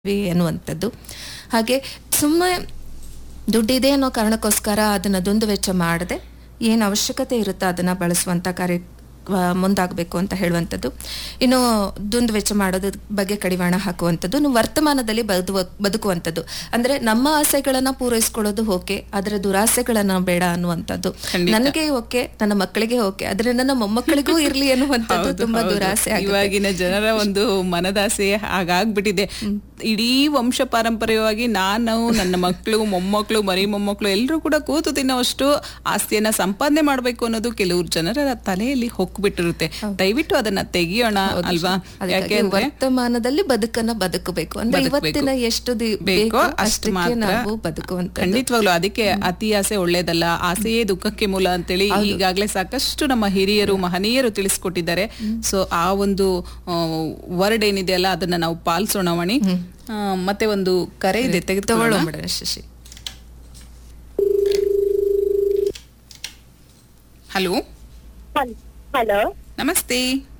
V ಎನ್ನುವಂಥದ್ದು ಹಾಗೆ ಸುಮ್ಮನೆ ದುಡ್ಡಿದೆ ಅನ್ನೋ ಕಾರಣಕ್ಕೋಸ್ಕರ ಅದನ್ನ ದುಂದು ವೆಚ್ಚ ಮಾಡದೆ ಏನು ಅವಶ್ಯಕತೆ ಇರುತ್ತೋ ಅದನ್ನ ಬಳಸುವಂತ ಕಾರ್ಯ ಆ, ಮುಂದಾಗಬೇಕು ಅಂತ ಹೇಳುವಂಥದ್ದು ಇನ್ನು ದುಂದು ವೆಚ್ಚ ಮಾಡೋದ್ರ ಬಗ್ಗೆ ಕಡಿವಾಣ ಹಾಕುವಂಥದ್ದು ಇನ್ನು ವರ್ತಮಾನದಲ್ಲಿ ಬದುವ ಬದುಕುವಂಥದ್ದು ಅಂದ್ರೆ ನಮ್ಮ ಆಸೆಗಳನ್ನ ಪೂರೈಸ್ಕೊಳ್ಳೋದು ಓಕೆ ಅದರ ದುರಾಸೆಗಳನ್ನ ಬೇಡ ಅನ್ನುವಂಥದ್ದು ಖಂಡಿತ. ನನಗೆ ಓಕೆ ನನ್ನ ಮಕ್ಕಳಿಗೆ ಓಕೆ ಆದ್ರೆ ನನ್ನ ಮೊಮ್ಮಕ್ಕಳಿಗೂ ಇರ್ಲಿ ಅನ್ನುವಂಥದ್ದು ಹೌದು, ತುಂಬಾ ಹೌದು. ದುರಾಸೆ ಆಗುತ್ತೆ. ಇವಾಗಿನ ಜನರ ಒಂದು ಮನದಾಸೆ ಹಾಗಾಗ್ಬಿಟ್ಟಿದೆ ಇಡೀ ವಂಶ ಪಾರಂಪರ್ಯವಾಗಿ ನಾನು ನನ್ನ ಮಕ್ಕಳು ಮೊಮ್ಮಕ್ಕಳು ಮರಿ ಮೊಮ್ಮಕ್ಕಳು ಎಲ್ಲರೂ ಕೂಡ ಕೂತು ತಿನ್ನೋಷ್ಟು ಆಸ್ತಿಯನ್ನ ಸಂಪಾದನೆ ಮಾಡ್ಬೇಕು ಅನ್ನೋದು ಕೆಲವ್ರು ಜನರ ತಲೆಯಲ್ಲಿ ಹೊಕ್ಬಿಟ್ಟಿರುತ್ತೆ ದಯವಿಟ್ಟು ಅದನ್ನ ತೆಗಿಯೋಣ ಅಲ್ವಾ ಅದಕ್ಕಾಗಿ ಯಾಕೆ ಅಂದ್ರೆ ವರ್ತಮಾನದಲ್ಲಿ ಬದುಕನ್ನ ಬದುಕಬೇಕು ಅಂದ್ರೆ ಬದುಕ್ಬೇಕು. ಇವತ್ತಿನ ಎಷ್ಟು ದಿ- ಬೇಕೋ ಬೇಕೋ ಅಷ್ಟು ಅಷ್ಟಕ್ಕೆ ಮಾತ್ರ ನಾವು ಬದುಕುವಂತ ಖಂಡಿತವಾಗ್ಲು ಅದಕ್ಕೆ ಅತಿ ಆಸೆ ಒಳ್ಳೇದಲ್ಲ ಆಸೆಯೇ ದುಃಖಕ್ಕೆ ಮೂಲ ಅಂತೇಳಿ ಈಗಾಗಲೇ ಸಾಕಷ್ಟು ನಮ್ಮ ಹಿರಿಯರು ಮಹನೀಯರು ತಿಳಿಸ್ಕೊಟ್ಟಿದ್ದಾರೆ ಸೊ ಆ ಒಂದು ವರ್ಡ್ ಏನಿದೆಯಲ್ಲ ಅದನ್ನ ನಾವು ಪಾಲಿಸೋಣ ಮಣಿ ಆ, ಮತ್ತೆ ಒಂದು ಕರೆ ಇದೆ ತಗೊಳ್ಳೋ ತೆಗೆದುಕೊಳ್ಳೋಣ ಮೇಡಮ್ ಶಶಿ ಹಲೋ ಹಲೋ ನಮಸ್ತೆ